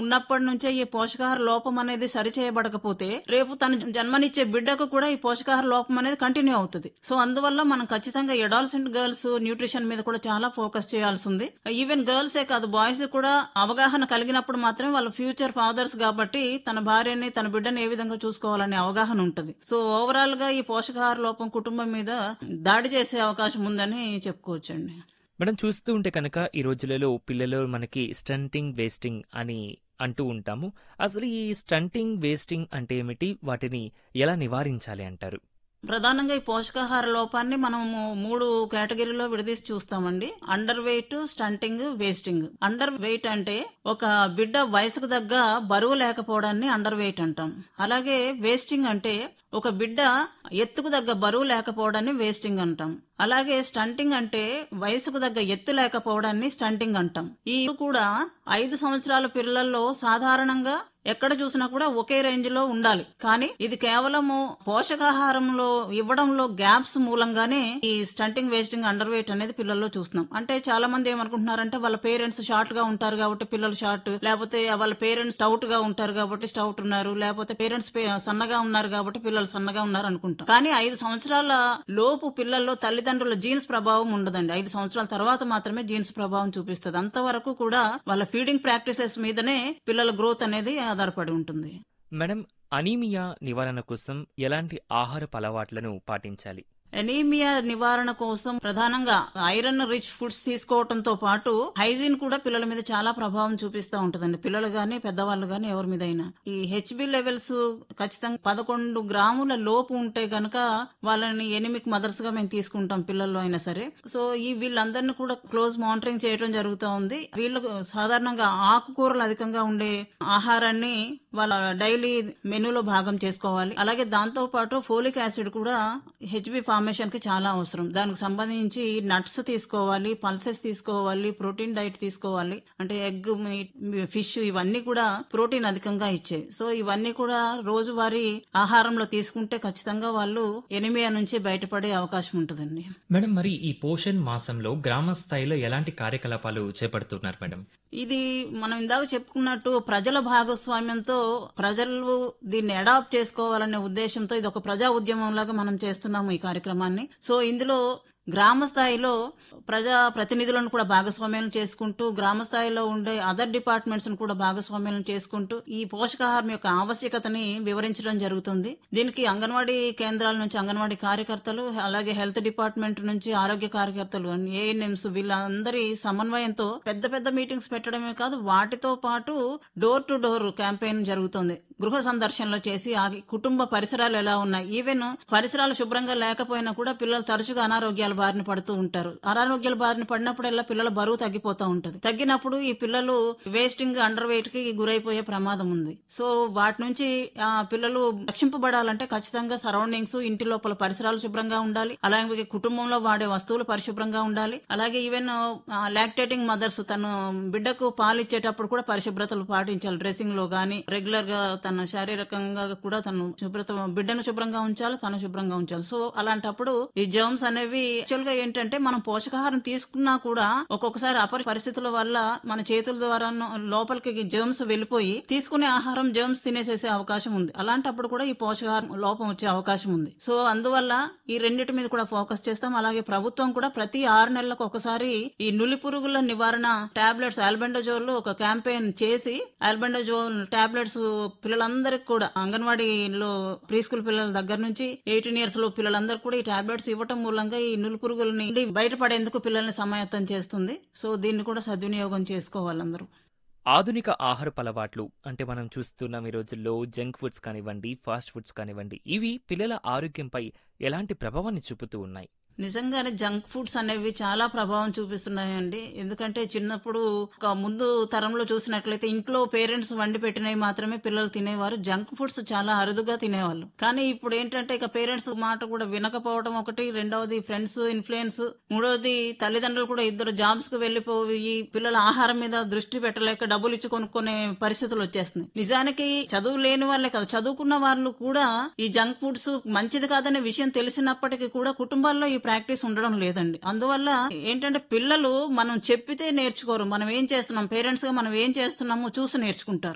ఉన్నప్పటి నుంచే ఈ పోషకాహార లోపం అనేది సరిచేయబడకపోతే రేపు తను జన్మనిచ్చే బిడ్డకు కూడా ఈ పోషకాహార లోపం అనేది కంటిన్యూ అవుతుంది సో అందువల్ల మనం ఖచ్చితంగా ఎడాల్సెంట్ గర్ల్స్ న్యూట్రిషన్ మీద కూడా చాలా ఫోకస్ చేయాల్సి ఉంది ఈవెన్ గర్ల్సే కాదు బాయ్స్ కూడా అవగాహన కలిగినప్పుడు మాత్రమే వాళ్ళ ఫ్యూచర్ ఫాదర్స్ కాబట్టి తన భార్యని తన బిడ్డని ఏ విధంగా చూసుకోవాలనే అవగాహన ఉంటుంది సో ఓవరాల్ గా ఈ పోషకాహార లోపం కుటుంబం మీద దాడి చేసే అవకాశం ఉందని చెప్పుకోవచ్చండి మనం చూస్తూ ఉంటే కనుక ఈ రోజులలో పిల్లలు మనకి స్టంటింగ్ వేస్టింగ్ అని అంటూ ఉంటాము అసలు ఈ స్టంటింగ్ వేస్టింగ్ అంటే ఏమిటి వాటిని ఎలా నివారించాలి అంటారు ప్రధానంగా ఈ పోషకాహార లోపాన్ని మనము మూడు కేటగిరీలో విడదీసి చూస్తామండి underweight stunting wasting underweight అంటే ఒక బిడ్డ వయసుకు తగ్గ బరువు లేకపోవడాన్ని అండర్ వెయిట్ అంటాం అలాగే వేస్టింగ్ అంటే ఒక బిడ్డ ఎత్తుకు తగ్గ బరువు లేకపోవడాన్ని వేస్టింగ్ అంటాం అలాగే స్టంటింగ్ అంటే వయసుకు తగ్గ ఎత్తు లేకపోవడాన్ని స్టంటింగ్ అంటాం ఈ కూడా ఐదు సంవత్సరాల పిల్లల్లో సాధారణంగా ఎక్కడ చూసినా కూడా ఒకే రేంజ్ లో ఉండాలి కానీ ఇది కేవలము పోషకాహారంలో ఇవ్వడంలో గ్యాప్స్ మూలంగానే ఈ స్టంటింగ్ వేస్టింగ్ అండర్ వెయిట్ అనేది పిల్లల్లో చూస్తున్నాం అంటే చాలా మంది ఏమనుకుంటున్నారంటే వాళ్ళ పేరెంట్స్ షార్ట్ గా ఉంటారు కాబట్టి పిల్లలు షార్ట్ లేకపోతే వాళ్ళ పేరెంట్స్ స్టౌట్ గా ఉంటారు కాబట్టి స్టౌట్ ఉన్నారు లేకపోతే పేరెంట్స్ సన్నగా ఉన్నారు కాబట్టి పిల్లలు సన్నగా ఉన్నారు అనుకుంటాం కానీ ఐదు సంవత్సరాల లోపు పిల్లల్లో తల్లిదండ్రుల జీన్స్ ప్రభావం ఉండదండి ఐదు సంవత్సరాల తర్వాత మాత్రమే జీన్స్ ప్రభావం చూపిస్తుంది అంతవరకు కూడా వాళ్ళ ఫీడింగ్ ప్రాక్టీసెస్ మీదనే పిల్లల గ్రోత్ అనేది ఆధారపడి ఉంటుంది మేడం అనీమియా నివారణ కోసం ఎలాంటి ఆహారపు అలవాట్లను పాటించాలి ఎనీమియా నివారణ కోసం ప్రధానంగా ఐరన్ రిచ్ ఫుడ్స్ తీసుకోవడంతో పాటు హైజీన్ కూడా పిల్లల మీద చాలా ప్రభావం చూపిస్తూ ఉంటుందండి పిల్లలు గాని పెద్దవాళ్ళు గాని ఎవరి మీద అయినా ఈ హెచ్బి లెవెల్స్ ఖచ్చితంగా పదకొండు గ్రాముల లోపు ఉంటే గనక వాళ్ళని ఎనిమిక్ మదర్స్ గా మేము తీసుకుంటాం పిల్లల్లో అయినా సరే సో ఈ వీళ్ళందరినీ కూడా క్లోజ్ మానిటరింగ్ చేయడం జరుగుతూ ఉంది వీళ్ళకు సాధారణంగా ఆకుకూరలు అధికంగా ఉండే ఆహారాన్ని వాళ్ళ డైలీ మెనూలో భాగం చేసుకోవాలి అలాగే దాంతో పాటు ఫోలిక్ యాసిడ్ కూడా హెచ్బి ఫార్మేషన్ కి చాలా అవసరం దానికి సంబంధించి నట్స్ తీసుకోవాలి పల్సెస్ తీసుకోవాలి ప్రోటీన్ డైట్ తీసుకోవాలి అంటే ఎగ్ మీట్ ఫిష్ ఇవన్నీ కూడా ప్రోటీన్ అధికంగా ఇచ్చాయి సో ఇవన్నీ కూడా రోజువారీ ఆహారంలో తీసుకుంటే ఖచ్చితంగా వాళ్ళు ఎనిమియా నుంచి బయటపడే అవకాశం ఉంటుందండి మేడం మరి ఈ పోషణ్ మాసంలో గ్రామ స్థాయిలో ఎలాంటి కార్యకలాపాలు చేపడుతున్నారు మేడం ఇది మనం ఇందాక చెప్పుకున్నట్టు ప్రజల భాగస్వామ్యంతో ప్రజలు దీన్ని అడాప్ట్ చేసుకోవాలనే ఉద్దేశంతో ఇది ఒక ప్రజా ఉద్యమం లాగా మనం చేస్తున్నాము ఈ కార్యక్రమాన్ని సో ఇందులో గ్రామ స్థాయిలో ప్రజా ప్రతినిధులను కూడా భాగస్వామ్యం చేసుకుంటూ గ్రామ స్థాయిలో ఉండే అదర్ డిపార్ట్మెంట్స్ కూడా భాగస్వామ్యం చేసుకుంటూ ఈ పోషకాహారం యొక్క ఆవశ్యకతని వివరించడం జరుగుతుంది దీనికి అంగన్వాడీ కేంద్రాల నుంచి అంగన్వాడీ కార్యకర్తలు అలాగే హెల్త్ డిపార్ట్మెంట్ నుంచి ఆరోగ్య కార్యకర్తలు ఏఎన్ఎంస్ వీళ్ళందరి సమన్వయంతో పెద్ద పెద్ద మీటింగ్స్ పెట్టడమే కాదు వాటితో పాటు డోర్ టు డోర్ క్యాంపెయిన్ జరుగుతుంది గృహ సందర్శనలు చేసి ఆ కుటుంబ పరిసరాలు ఎలా ఉన్నాయి ఈవెన్ పరిసరాలు శుభ్రంగా లేకపోయినా కూడా పిల్లలు తరచుగా అనారోగ్యాల బారిన పడుతూ ఉంటారు అనారోగ్యాల బారిన పడినప్పుడల్లా పిల్లల బరువు తగ్గిపోతూ ఉంటది తగ్గినప్పుడు ఈ పిల్లలు వేస్టింగ్ అండర్ వెయిట్ కి గురైపోయే ప్రమాదం ఉంది సో వాటి నుంచి ఆ పిల్లలు రక్షింపబడాలంటే ఖచ్చితంగా సరౌండింగ్స్ ఇంటి లోపల పరిసరాలు శుభ్రంగా ఉండాలి అలాగే కుటుంబంలో వాడే వస్తువులు పరిశుభ్రంగా ఉండాలి అలాగే ఈవెన్ లాక్టేటింగ్ మదర్స్ తను బిడ్డకు పాలు ఇచ్చేటప్పుడు కూడా పరిశుభ్రతలు పాటించాలి డ్రెస్సింగ్ లో గానీ రెగ్యులర్ గా తన శారీరకంగా కూడా తను శుభ్రత బిడ్డను శుభ్రంగా ఉంచాలి తను శుభ్రంగా ఉంచాలి సో అలాంటప్పుడు ఈ జర్మ్స్ అనేవి యాక్చువల్ గా ఏంటంటే మనం పోషకాహారం తీసుకున్నా కూడా ఒక్కొక్కసారి అపరి పరిస్థితుల వల్ల మన చేతుల ద్వారా లోపలికి జర్మ్స్ వెళ్ళిపోయి తీసుకునే ఆహారం జర్మ్స్ తినేసేసే అవకాశం ఉంది అలాంటప్పుడు కూడా ఈ పోషకాహారం లోపం వచ్చే అవకాశం ఉంది సో అందువల్ల ఈ రెండింటి మీద కూడా ఫోకస్ చేస్తాం అలాగే ప్రభుత్వం కూడా ప్రతి ఆరు నెలలకు ఒకసారి ఈ నులి పురుగుల నివారణ టాబ్లెట్స్ ఆల్బెండోజోల్ ఒక క్యాంపెయిన్ చేసి ఆల్బెండోజోల్ టాబ్లెట్స్ పిల్లలందరికి కూడా అంగన్వాడీలో ప్రీ స్కూల్ పిల్లల దగ్గర నుంచి ఎయిటీన్ ఇయర్స్ లో పిల్లలందరికీ కూడా ఈ టాబ్లెట్స్ ఇవ్వటం మూలంగా ఈ నులి పురుగులని బయటపడేందుకు పిల్లల్ని సమాయత్తం చేస్తుంది సో దీన్ని కూడా సద్వినియోగం చేసుకోవాలి అందరూ ఆధునిక ఆహారపు అలవాట్లు అంటే మనం చూస్తున్నాం ఈ రోజుల్లో జంక్ ఫుడ్స్ కానివ్వండి ఫాస్ట్ ఫుడ్స్ కానివ్వండి ఇవి పిల్లల ఆరోగ్యంపై ఎలాంటి ప్రభావాన్ని చూపుతూ ఉన్నాయి నిజంగానే జంక్ ఫుడ్స్ అనేవి చాలా ప్రభావం చూపిస్తున్నాయండి ఎందుకంటే చిన్నప్పుడు ఒక ముందు తరంలో చూసినట్లయితే ఇంట్లో పేరెంట్స్ వండి పెట్టినవి మాత్రమే పిల్లలు తినేవారు జంక్ ఫుడ్స్ చాలా అరుదుగా తినేవాళ్ళు కానీ ఇప్పుడు ఏంటంటే ఇక పేరెంట్స్ మాట కూడా వినకపోవడం ఒకటి రెండవది ఫ్రెండ్స్ ఇన్ఫ్లుయెన్స్ మూడవది తల్లిదండ్రులు కూడా ఇద్దరు జాబ్స్ కు వెళ్లిపోయి పిల్లల ఆహారం మీద దృష్టి పెట్టలేక డబ్బులు ఇచ్చి కొనుక్కునే పరిస్థితులు వచ్చేస్తున్నాయి నిజానికి చదువు లేని వాళ్ళే కదా చదువుకున్న వాళ్ళు కూడా ఈ జంక్ ఫుడ్స్ మంచిది కాదనే విషయం తెలిసినప్పటికీ కూడా కుటుంబాల్లో ఈ ప్రాక్టీస్ ఉండడం లేదండి అందువల్ల ఏంటంటే పిల్లలు మనం చెప్పితే నేర్చుకోరు మనం ఏం చేస్తున్నాం పేరెంట్స్ గా మనం ఏం చేస్తున్నామో చూసి నేర్చుకుంటారు